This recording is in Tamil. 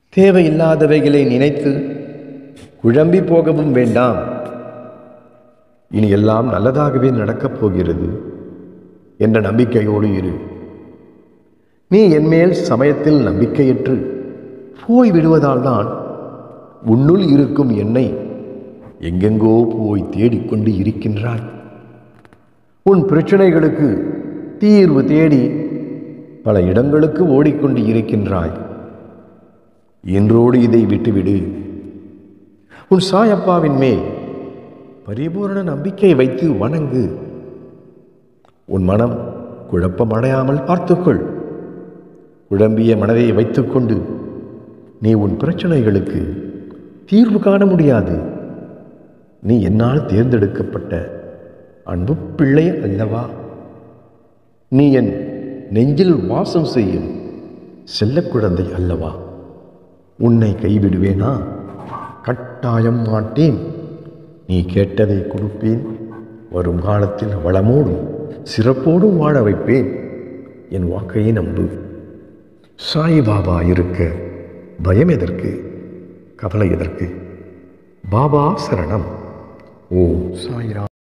தேவையில்லாதவைகளை நினைத்து குழம்பி போகவும் வேண்டாம் இனி எல்லாம் நல்லதாகவே நடக்கப் போகிறது என்ற நம்பிக்கையோடு இரு நீ என்மேல் சமயத்தில் நம்பிக்கையற்று போய் விடுவதால்தான் உன்னுள் இருக்கும் என்னை எங்கெங்கோ போய் தேடிக்கொண்டு இருக்கின்றாய் உன் பிரச்சனைகளுக்கு தீர்வு தேடி பல இடங்களுக்கு ஓடிக்கொண்டு இருக்கின்றாய் இன்றோடு இதை விட்டுவிடு உன் சாயப்பாவின் மேல் பரிபூரண நம்பிக்கை வைத்து வணங்கு உன் மனம் குழப்பமடையாமல் பார்த்துக்கொள் குழம்பிய மனதை வைத்துக்கொண்டு நீ உன் பிரச்சனைகளுக்கு தீர்வு காண முடியாது நீ என்னால் தேர்ந்தெடுக்கப்பட்ட அன்பு பிள்ளை அல்லவா நீ என் நெஞ்சில் வாசம் செய்யும் செல்லக் குழந்தை அல்லவா உன்னை கைவிடுவேனா கட்டாயம் மாட்டேன் நீ கேட்டதை கொடுப்பேன் வரும் காலத்தில் வளமோடும் சிறப்போடும் வாழ வைப்பேன் என் வாக்கையை நம்பு சாய்பாபா இருக்க பயம் எதற்கு கவலை எதற்கு பாபா சரணம் ஓ சாய்ராம்